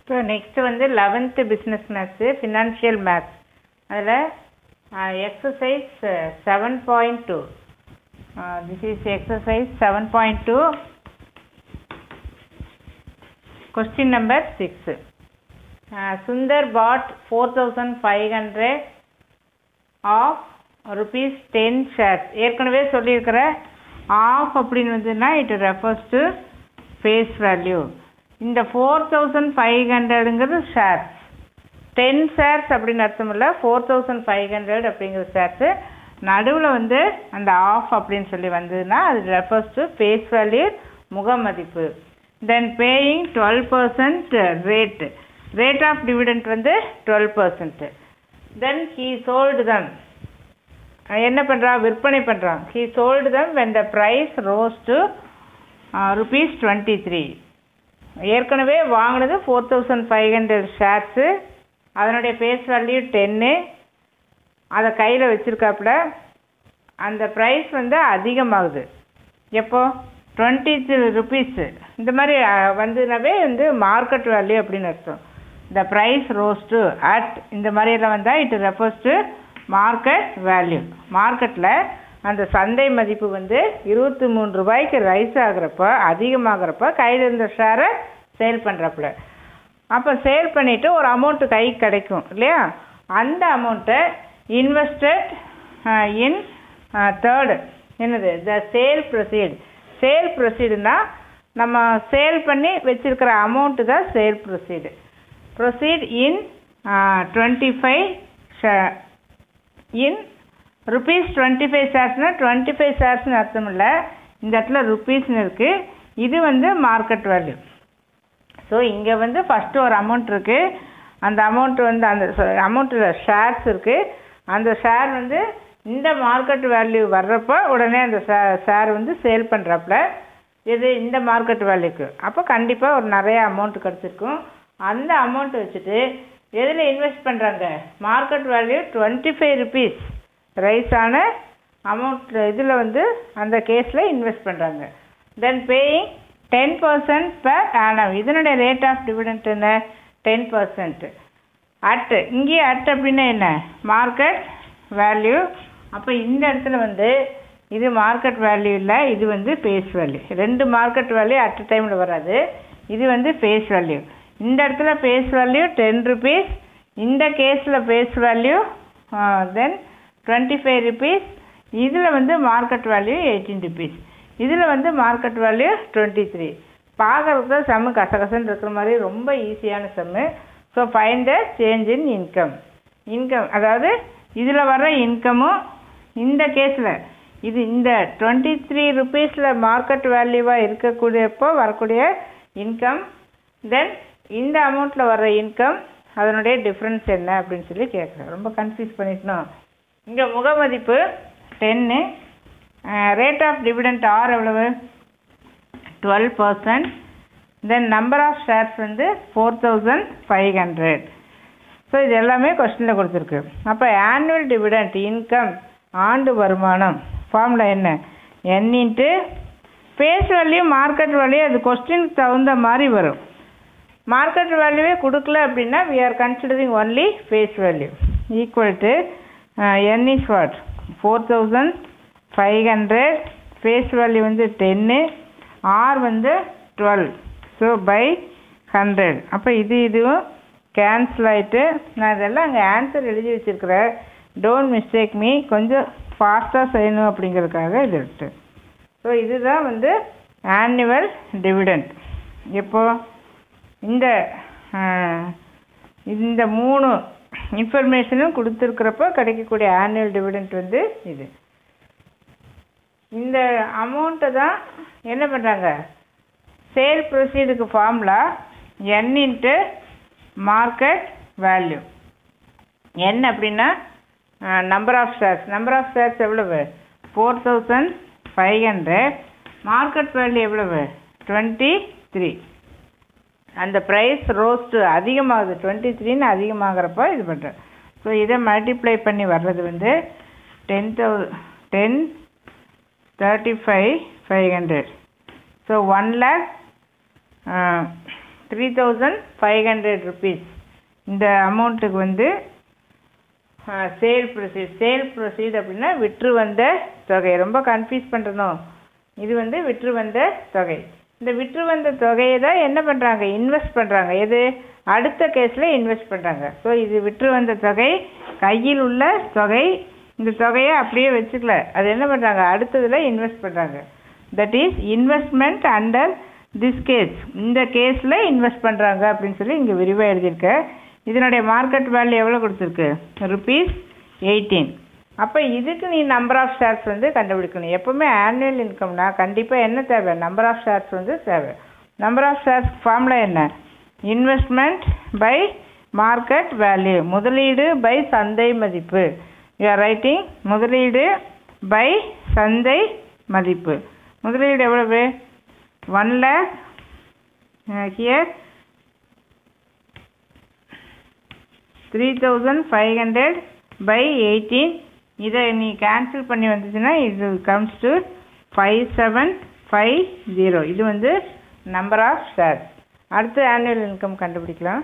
இப்போ நெக்ஸ்ட்டு வந்து eleventh business maths financial maths அதில் exercise seven point two this is exercise seven point two question number six Sundar bought four thousand five hundred of rupees ten shares ஏற்கனவே சொல்லியிருக்கிற of அப்படின்னு வந்ததுன்னா it refers to face value இந்த four thousand five ஹண்ட்ரடுங்கிறது shares ten shares அப்படின்னு அர்த்தம் இல்லை four thousand five hundred அப்படிங்கிற ஷேர்ஸு நடுவில் வந்து அந்த ஆஃப் அப்படின்னு சொல்லி வந்ததுன்னா அது ரெஃபர்ஸ் டு ஃபேஸ் வேல்யூ முக மதிப்பு then paying twelve percent rate rate of dividend வந்து twelve percent then he sold them என்ன பண்ணுறான் விற்பனை பண்ணுறான் he sold them when the price rose to rupees twenty three ஏற்கனவே வாங்கினது four thousand five hundred shares அதனுடைய ஃபேஸ் வேல்யூ டென்னு அதை கையில் வச்சுருக்காப்புல அந்த ப்ரைஸ் வந்து அதிகமாகுது எப்போ டுவெண்ட்டி த்ரீ ருபீஸு இந்த மாதிரி வந்ததுனாவே வந்து மார்க்கெட் வேல்யூ அப்படின்னு அர்த்தம் the price rose to at இந்த மாதிரியெல்லாம் வந்தால் it refers to market value மார்க்கெட்டில் அந்த சந்தை மதிப்பு வந்து இருபத்தி மூணு ரூபாய்க்கு ரைஸ் ஆகிறப்ப அதிகமாகிறப்ப கையில் இருந்த ஷேரை சேல் பண்ணுறப்பல அப்போ சேல் பண்ணிவிட்டு ஒரு அமௌண்ட்டு கைக்கு கிடைக்கும் இல்லையா அந்த அமௌண்ட்டை இன்வெஸ்டட் இன் தேர்டு என்னது த சேல் ப்ரொசீட் சேல் ப்ரொசீடுனா நம்ம சேல் பண்ணி வச்சுருக்கிற அமௌண்ட்டு தான் sale proceed proceed in twenty five in rupees twenty five ஷேர்ஸ்னால் டுவெண்ட்டி ஃபைவ் ஷேர்ஸ்னு அர்த்தம் இல்லை இந்த இடத்துல ருபீஸ்னு இருக்குது இது வந்து மார்க்கெட் வேல்யூ ஸோ இங்கே வந்து ஃபஸ்ட்டு ஒரு அமௌண்ட் இருக்குது அந்த அமௌண்ட் வந்து அந்த அமௌண்ட்டில் ஷேர்ஸ் இருக்குது அந்த ஷேர் வந்து இந்த மார்க்கெட் வேல்யூ வர்றப்போ உடனே அந்த ஷேர் வந்து சேல் பண்ணுறப்பல இது இந்த மார்க்கெட் வேல்யூக்கு அப்போ கண்டிப்பாக ஒரு நிறைய அமௌண்ட் கிடச்சிருக்கும் அந்த அமௌண்ட் வச்சுட்டு எதில் இன்வெஸ்ட் பண்ணுறாங்க market value twenty five rupees rise ஆன அமௌண்ட் இதில் வந்து அந்த கேஸில் இன்வெஸ்ட் பண்ணுறாங்க then paying ten percent per annum இதனுடைய ரேட் ஆஃப் டிவிடெண்ட் என்ன டென் பர்சன்ட் அட் இங்கேயே அட் அப்படின்னா என்ன மார்க்கெட் வேல்யூ அப்போ இந்த இடத்துல வந்து இது மார்க்கெட் வேல்யூ இல்லை இது வந்து ஃபேஸ் வேல்யூ ரெண்டு மார்க்கெட் வேல்யூ அட் டைமில் வராது இது வந்து ஃபேஸ் வேல்யூ இந்த இடத்துல ஃபேஸ் வேல்யூ டென் ருபீஸ் இந்த கேஸில் face value then twenty five rupees இதில் வந்து மார்க்கெட் வேல்யூ எயிட்டீன் ருபீஸ் இதில் வந்து மார்க்கெட் வேல்யூ டுவெண்ட்டி த்ரீ பார்க்குறதுக்கு தான் செம்மு கசகசன்னு இருக்கிற மாதிரி ரொம்ப ஈஸியான sum so fine the change in income income அதாவது இதில் வர்ற இன்கமும் இந்த கேஸில் இது இந்த டுவெண்ட்டி த்ரீ ருபீஸில் மார்க்கெட் வேல்யூவாக இருக்கக்கூடியப்போ வரக்கூடிய இன்கம் தென் இந்த அமௌண்ட்டில் வர்ற இன்கம் அதனுடைய டிஃப்ரென்ஸ் என்ன அப்படின்னு சொல்லி கேட்குறேன் ரொம்ப கன்ஃபியூஸ் பண்ணிக்கணும் இங்கே முகமதிப்பு டென்னு ரேட் ஆஃப் டிவிடெண்ட் ஆர் எவ்வளவு twelve percent then number of shares வந்து four thousand five hundred so இது எல்லாமே கொஸ்டினில் கொடுத்துருக்கு அப்போ ஆனுவல் டிவிடெண்ட் இன்கம் ஆண்டு வருமானம் ஃபார்முலா என்ன N into face value market value அது கொஸ்டினுக்கு தகுந்த மாதிரி வரும் மார்க்கெட் வேல்யூவே கொடுக்கல அப்படின்னா we are considering only face value equal to N is what four thousand five hundred face value வந்து டென்னு ஆர் வந்து டுவெல் ஸோ பை ஹண்ட்ரட் அப்போ இது இதுவும் கேன்சல் ஆகிட்டு நான் இதெல்லாம் அங்கே ஆன்சர் எழுதி வச்சுருக்கிறேன் டோன்ட் மிஸ்டேக் மீ கொஞ்சம் ஃபாஸ்ட்டாக செய்யணும் அப்படிங்கிறதுக்காக இது இருக்கு ஸோ இதுதான் வந்து ஆனுவல் டிவிடெண்ட் எப்போ இந்த இந்த மூணு இன்ஃபர்மேஷனும் கொடுத்துருக்குறப்ப கிடைக்கக்கூடிய ஆனுவல் டிவிடெண்ட் வந்து இது இந்த அமௌண்ட்டை தான் என்ன பண்ணுறாங்க சேல் ப்ரொசீடுக்கு formula N into market value N அப்படின்னா number of shares number of shares எவ்வளவு four thousand five hundred market value எவ்வளவு டுவெண்ட்டி த்ரீ அந்த ப்ரைஸ் ரோஸ்ட்டு அதிகமாகுது டுவெண்ட்டி த்ரீன்னு அதிகமாகிறப்ப இது பண்ணுறேன் ஸோ இதை மல்டிப்ளை பண்ணி வர்றது வந்து டென் தௌ ten thirty five five hundred so one lakh three thousand five hundred rupees இந்த அமௌண்ட்டுக்கு வந்து சேல் ப்ரொசீட் சேல் ப்ரொசீட் அப்படின்னா விற்று வந்த தொகை ரொம்ப கன்ஃபியூஸ் பண்ணுறணும் இது வந்து விற்று வந்த தொகை இந்த விற்று வந்த தொகையை தான் என்ன பண்ணுறாங்க இன்வெஸ்ட் பண்ணுறாங்க எது அடுத்த கேஸில் இன்வெஸ்ட் பண்ணுறாங்க ஸோ இது விற்று வந்த தொகை கையில் உள்ள தொகை இந்த தொகையை அப்படியே வச்சுக்கல அது என்ன பண்ணுறாங்க அடுத்ததில் இன்வெஸ்ட் பண்ணுறாங்க that is investment under this case இந்த கேஸில் இன்வெஸ்ட் பண்ணுறாங்க அப்படின்னு சொல்லி இங்கே விரிவாக எழுதியிருக்க இதனுடைய மார்க்கெட் வேல்யூ எவ்வளோ கொடுத்துருக்கு ருபீஸ் எயிட்டீன் அப்போ இதுக்கு நீ நம்பர் ஆஃப் ஷேர்ஸ் வந்து கண்டுபிடிக்கணும் எப்போவுமே ஆனுவல் இன்கம்னா கண்டிப்பாக என்ன தேவை நம்பர் ஆஃப் ஷேர்ஸ் வந்து தேவை நம்பர் ஆஃப் ஷேர்ஸ் ஃபார்முலா என்ன இன்வெஸ்ட்மெண்ட் பை மார்க்கெட் வேல்யூ முதலீடு பை சந்தை மதிப்பு யூ ஆர் ரைட்டிங் முதலீடு பை சந்தை மதிப்பு முதலீடு எவ்வளவு one lakh here three thousand five hundred by eighteen இதை நீ கேன்சல் பண்ணி வந்துச்சுன்னா இது comes to five seven five zero இது வந்து நம்பர் ஆஃப் ஷேர்ஸ் அடுத்து ஆனுவல் இன்கம் கண்டுபிடிக்கலாம்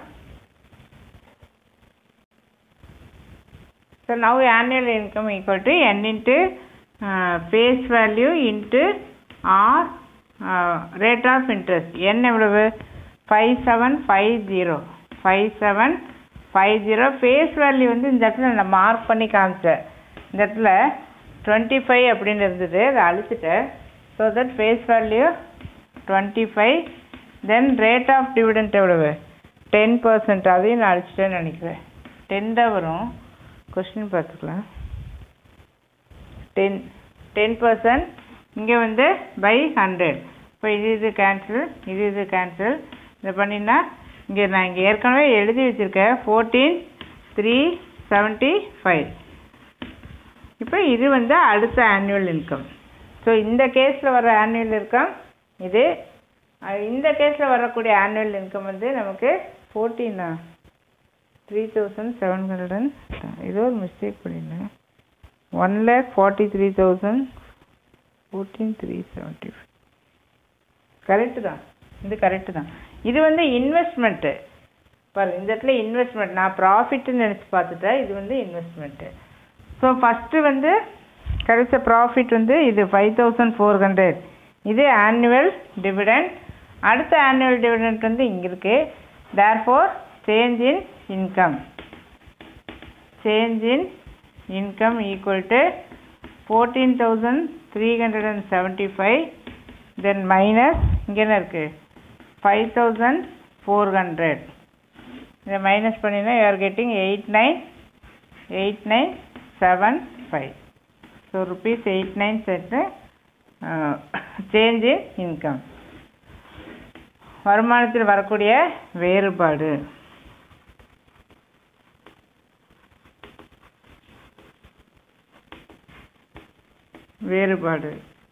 so now annual income equal to N into face value into R rate of interest என் எவ்வளவு five seven five zero five seven five zero face value வந்து இந்த இடத்துல நான் மார்க் பண்ணி காமிச்சேன் இந்த இடத்துல டுவெண்ட்டி ஃபைவ் அப்படின்னு இருந்தது அதை அழிச்சிட்டேன் so that face value twenty five then rate of dividend எவ்வளவு டென் பர்சன்ட் அதையும் நான் அழிச்சிட்டேன்னு நினைக்கிறேன் டென் தான் வரும் கொஸ்டின் பார்த்துக்கலாம் டென் டென் பர்சன்ட் இங்கே வந்து பை ஹண்ட்ரட் இப்போ இது இது கேன்சல் இது இது கேன்சல் இதை பண்ணினா இங்கே நான் இங்கே ஏற்கனவே எழுதி வச்சுருக்கேன் ஃபோர்டீன் த்ரீ செவன்ட்டி ஃபைவ் இப்போ இது வந்து அடுத்த ஆனுவல் இன்கம் ஸோ இந்த கேஸில் வர ஆனுவல் இன்கம் இது அஹ் இந்த கேஸில் வரக்கூடிய ஆனுவல் இன்கம் வந்து நமக்கு ஃபோர்டீனா three thousand seven hundred and ஏதோ ஒரு மிஸ்டேக் பண்ணியிருந்தேன் one lakh forty three thousand fourteen three seventy five correct தான் இது கரெக்டு தான் இது வந்து இன்வெஸ்ட்மெண்ட்டு பாரு இந்த இடத்துல இன்வெஸ்ட்மெண்ட் நான் ப்ராஃபிட்னு நினச்சி பார்த்துட்டேன் இது வந்து இன்வெஸ்ட்மெண்ட்டு ஸோ ஃபஸ்ட்டு வந்து கிடைச்ச ப்ராஃபிட் வந்து இது ஃபைவ் தௌசண்ட் ஃபோர் ஹண்ட்ரட் இது ஆனுவல் டிவிடெண்ட் அடுத்த ஆனுவல் டிவிடெண்ட் வந்து இங்கே இருக்குது therefore change in income change in income equal to fourteen thousand three hundred and seventy five then minus இங்கே என்ன இருக்குது ஃபைவ் தௌசண்ட் ஃபோர் ஹண்ட்ரட் இதை மைனஸ் பண்ணினா you are getting eight nine eight nine seven five so rupees eight nine செட்டு change in income வருமானத்தில் வரக்கூடிய வேறுபாடு வேறுபாடு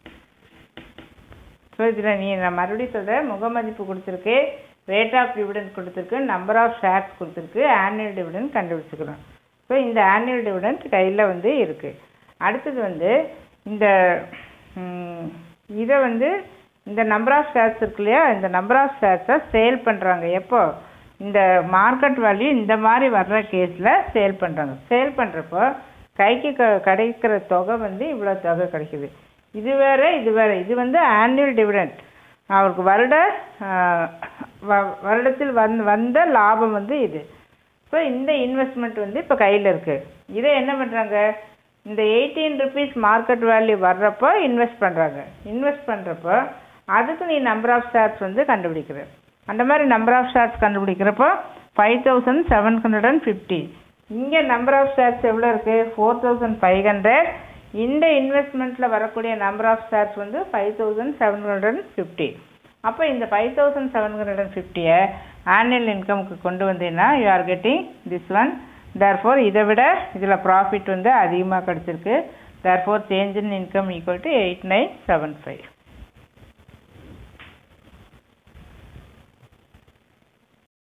ஸோ இதில் நீ நான் மறுபடியும் சொல்கிறேன் முகமதிப்பு கொடுத்துருக்கு ரேட் ஆஃப் டிவிடெண்ட் கொடுத்துருக்கு நம்பர் ஆஃப் ஷேர்ஸ் கொடுத்துருக்கு ஆனுவல் டிவிடெண்ட் கண்டுபிடிச்சிக்கிறோம் ஸோ இந்த ஆனுவல் டிவிடெண்ட் கையில் வந்து இருக்குது அடுத்தது வந்து இந்த ம், இதை வந்து இந்த நம்பர் ஆஃப் ஷேர்ஸ் இருக்கு இல்லையா இந்த நம்பர் ஆஃப் ஷேர்ஸை சேல் பண்ணுறாங்க எப்போ இந்த மார்க்கெட் வேல்யூ இந்த மாதிரி வர்ற கேஸில் சேல் பண்ணுறாங்க சேல் பண்ணுறப்போ கைக்கு க கிடைக்கிற தொகை வந்து இவ்வளோ தொகை கிடைக்குது இது வேற இது வேற இது வந்து ஆனுவல் டிவிடெண்ட் அவருக்கு வருட ஆஹ், வ- வருடத்தில் வந் வந்த லாபம் வந்து இது ஸோ இந்த இன்வெஸ்ட்மெண்ட் வந்து இப்போ கையில் இருக்குது இதை என்ன பண்ணுறாங்க இந்த எயிட்டீன் ருபீஸ் மார்க்கெட் வேல்யூ வர்றப்போ இன்வெஸ்ட் பண்ணுறாங்க இன்வெஸ்ட் பண்ணுறப்போ அதுக்கு நீ நம்பர் ஆஃப் ஷேர்ஸ் வந்து கண்டுபிடிக்கிற அந்த மாதிரி நம்பர் ஆஃப் ஷேர்ஸ் கண்டுபிடிக்கிறப்போ five thousand seven hundred and fifty இங்கே நம்பர் ஆஃப் ஷேர்ஸ் எவ்வளோ இருக்குது ஃபோர் தௌசண்ட் ஃபைவ் ஹண்ட்ரட் இந்த இன்வெஸ்ட்மெண்ட்டில் வரக்கூடிய நம்பர் ஆஃப் ஷேர்ஸ் வந்து five thousand seven hundred and fifty அப்போ இந்த five thousand seven hundred and ஃபிஃப்டியை ஆனுவல் இன்கமுக்கு கொண்டு வந்தீங்கன்னா you are getting this one therefore இதை விட இதில் ப்ராஃபிட் வந்து அதிகமாக கிடச்சிருக்கு therefore change in income equal to eight nine seven five